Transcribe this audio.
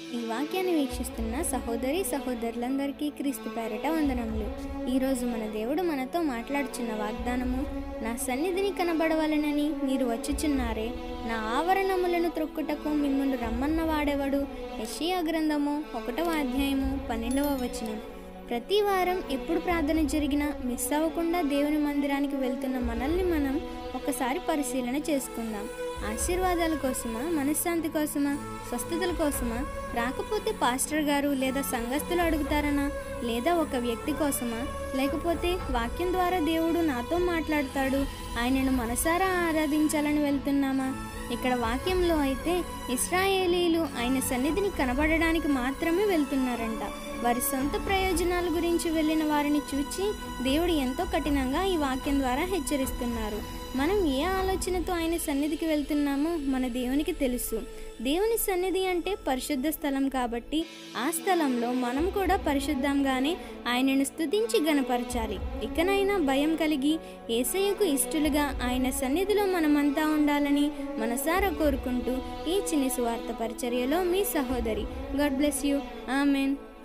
ఈ వాక్యాన్ని వీక్షిస్తున్న సహోదరి సహోదరులందరికీ క్రీస్తు పేరట వందనములు ఈరోజు మన దేవుడు మనతో మాట్లాడుచున్న వాగ్దానము నా సన్నిధిని కనబడవలనని మీరు వచ్చుచున్నారే నా ఆవరణములను త్రొక్కుటకు మిమ్మల్ని రమ్మన్న వాడెవడు యెషయా గ్రంథము ఒకటవ అధ్యాయము పన్నెండవ వచనం ప్రతి వారం ఎప్పుడు ప్రార్థన జరిగినా మిస్ అవ్వకుండా దేవుని మందిరానికి వెళ్తున్న మనల్ని మనం ఒకసారి పరిశీలన చేసుకుందాం ఆశీర్వాదాల కోసమా మనశ్శాంతి కోసమా స్వస్థతల కోసమా రాకపోతే పాస్టర్ గారు లేదా సంఘస్థులు అడుగుతారనా లేదా ఒక వ్యక్తి కోసమా లేకపోతే వాక్యం ద్వారా దేవుడు నాతో మాట్లాడతాడు ఆయనను మనసారా ఆరాధించాలని వెళ్తున్నామా ఇక్కడ వాక్యంలో అయితే ఇస్రాయేలీలు ఆయన సన్నిధిని కనబడడానికి మాత్రమే వెళ్తున్నారంట వారి సొంత ప్రయోజనాల గురించి వెళ్ళిన వారిని చూచి దేవుడు ఎంతో కఠినంగా ఈ వాక్యం ద్వారా హెచ్చరిస్తున్నారు మనం ఏ ఆలోచనతో ఆయన సన్నిధికి వెళ్తున్నామో మన దేవునికి తెలుసు దేవుని సన్నిధి అంటే పరిశుద్ధ స్థలం కాబట్టి ఆ స్థలంలో మనం కూడా పరిశుద్ధంగానే ఆయనను స్తుతించి గనపరచాలి ఇకనైనా భయం కలిగి ఏసయ్యకు ఇష్టలుగా ఆయన సన్నిధిలో మనమంతా ఉండాలని మనసారా కోరుకుంటూ ఈ చిన్ని సువార్త పరిచర్యలో మీ సహోదరి గాడ్ బ్లెస్ యూ ఆమెన్